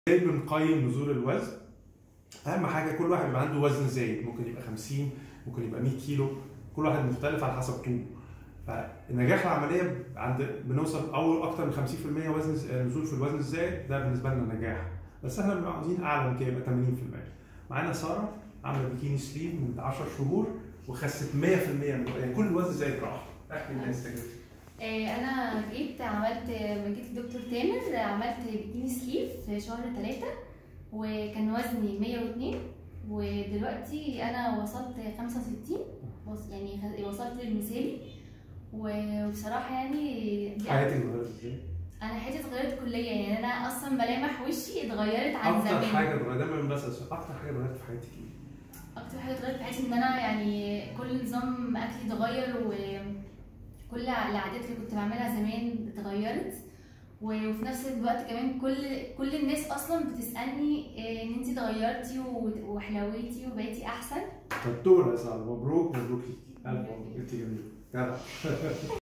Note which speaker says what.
Speaker 1: ازاي بنقيم نزول الوزن اهم حاجه كل واحد بيبقى عنده وزن زايد ممكن يبقى 50 ممكن يبقى 100 كيلو كل واحد مختلف على حسب طوله فنجاح العمليه عند بنوصل اول اكتر من 50% وزن نزول في الوزن الزايد ده بالنسبه لنا نجاح بس احنا بنبقى عاوزين اعلى من كده يبقى 80% معانا ساره عامله بيكيني سليم من 10 شهور وخست 100% من يعني كل الوزن زايد راح احكي الناس تجربتك
Speaker 2: آه، انا جيت عملت لما جيت الدكتور تامر عملت بيكيني سليف في شهر ثلاثة وكان وزني 102 ودلوقتي انا وصلت 65 وص- يعني خ- وصلت للمثالي وبصراحة يعني دي
Speaker 1: حياتك اتغيرت ازاي؟
Speaker 2: انا حياتي اتغيرت كليا يعني انا اصلا ملامح وشي اتغيرت عن
Speaker 1: اكتر
Speaker 2: زمان
Speaker 1: حاجه اتغيرت دايما بسال سؤال، اكتر حاجه اتغيرت في حياتك ايه؟
Speaker 2: اكتر حاجه اتغيرت في حياتي ان انا يعني كل نظام اكلي اتغير وكل العادات اللي كنت بعملها زمان اتغيرت وفي نفس الوقت كمان كل كل الناس اصلا بتسالني إيه ان انت اتغيرتي و- وحلويتي وبقيتي احسن
Speaker 1: دكتوره يا ساره مبروك مبروك ليكي الف مبروك انت جميله جدع